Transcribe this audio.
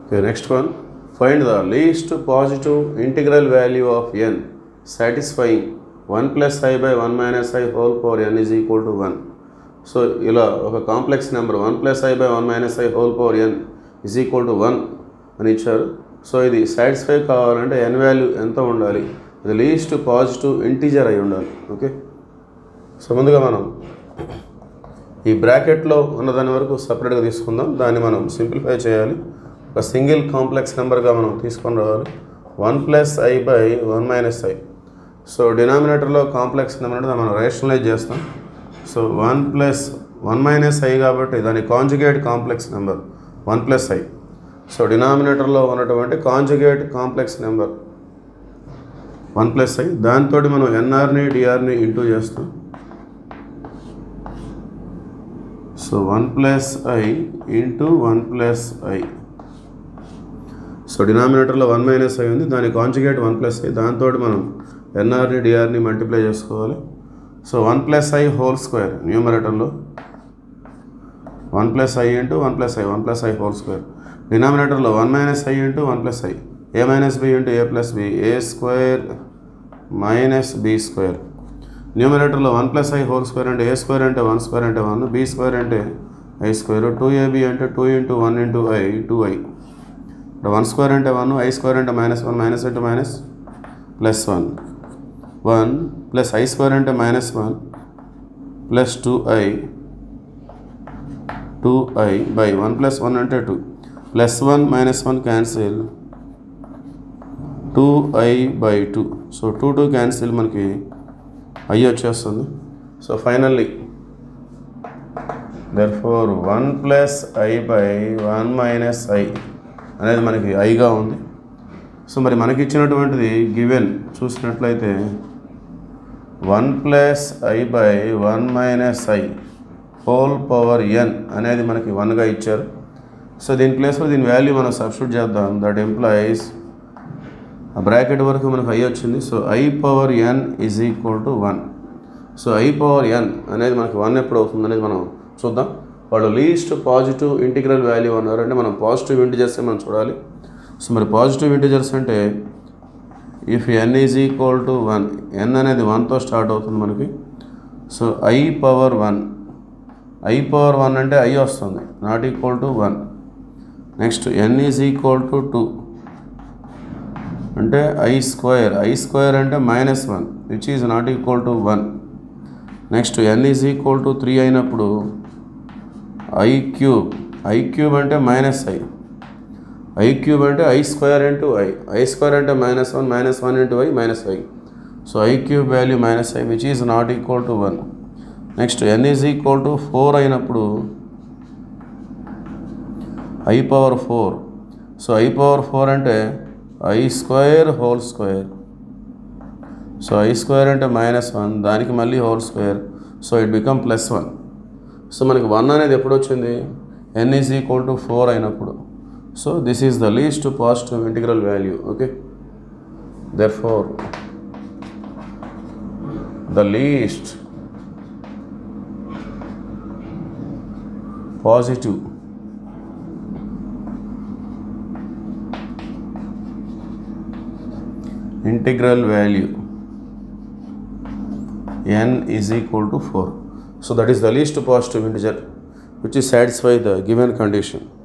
Okay, next one. Find the least positive integral value of n satisfying 1 plus i by 1 minus i whole power n is equal to 1. So ఇలా ఒక complex number one plus i by one minus i whole power n is equal to one అని ఇచ్చారు so ఇది satisfy కావాలంటే ఎన్ value ఎంత ఉండాలి ఇది least positive integer అయి ఉండాలి ఓకే సో ముందుగా మనం ఈ బ్రాకెట్లో ఉన్నదాని వరకు సపరేట్గా తీసుకుందాం దాన్ని మనం సింప్లిఫై చేయాలి ఒక సింగిల్ కాంప్లెక్స్ నెంబర్గా మనం తీసుకొని రావాలి one plus i by one minus i so డినామినేటర్లో కాంప్లెక్స్ నెంబర్ అంటే మనం రేషనలైజ్ చేస్తాం so one plus one minus i కాబట్టి దాని conjugate complex number one plus i so డినామినేటర్లో ఉన్నటువంటి conjugate complex number one plus i దాంతో మనం ఎన్ఆర్ని డిఆర్ని ఇంటూ చేస్తాం so one plus i into one plus i so డినామినేటర్లో వన్ మైనస్ ఐ ఉంది దాని కాంజుగేట్ వన్ ప్లస్ ఐ దాంతో మనం ఎన్ఆర్ని డిఆర్ని మల్టిప్లై చేసుకోవాలి so one plus i whole square న్యూమరేటర్లో one plus i into one plus i one plus i whole square డినామినేటర్లో one minus i into one plus i a minus b into a plus b a square minus b square న్యూమరేటర్లో one plus i whole square అంటే a square అంటే one square అంటే one b square అంటే i square two a b అంటే two into one into i two I ఇక్కడ one square అంటే one i square అంటే minus one minus into minus plus one one plus i square అంటే minus one plus two i two i by one plus one అంటే two plus one minus one cancel two i by two so two two cancel మనకి i వచ్చేస్తుంది so finally therefore one plus i by one minus i అనేది మనకి ఐగా ఉంది so మరి మనకి ఇచ్చినటువంటిది గివెన్ చూసినట్లయితే one plus i by one minus i whole power n అనేది మనకి వన్గా ఇచ్చారు సో దీని ప్లేస్లో దీని వాల్యూ మనం సబ్స్టిట్యూట్ చేద్దాం దట్ ఎంప్లాయీస్ ఆ బ్రాకెట్ వరకు మనకు ఐ వచ్చింది so i power n is equal to one so i power n అనేది మనకి వన్ ఎప్పుడు అవుతుంది అనేది మనం చూద్దాం వాళ్ళు లీస్ట్ పాజిటివ్ ఇంటిగ్రల్ వాల్యూ అన్నారు అంటే మనం పాజిటివ్ ఇంటిజర్స్ మనం చూడాలి సో మరి పాజిటివ్ ఇంటిజర్స్ అంటే if n is equal to one n అనేది వన్తో స్టార్ట్ అవుతుంది మనకి so i power one i power one అంటే ఐ వస్తుంది not equal to one next n is equal to two అంటే ఐ స్క్వేర్ ఐ స్క్వేర్ అంటే minus one which is not equal to one next n is equal to three అయినప్పుడు i cube i cube అంటే minus i i cube అంటే i square into i i square అంటే minus one minus one into i minus i so i cube value minus i which is not equal to one next n is equal to four అయినప్పుడు i power four so i power four అంటే i square whole square so i square అంటే minus one దానికి మళ్ళీ whole square so it become plus one so మనకి one అనేది ఎప్పుడు వచ్చింది n is equal to four అయినప్పుడు so this is the least positive integral value okay therefore the least positive integral value n is equal to 4 so that is the least positive integer which is satisfy the given condition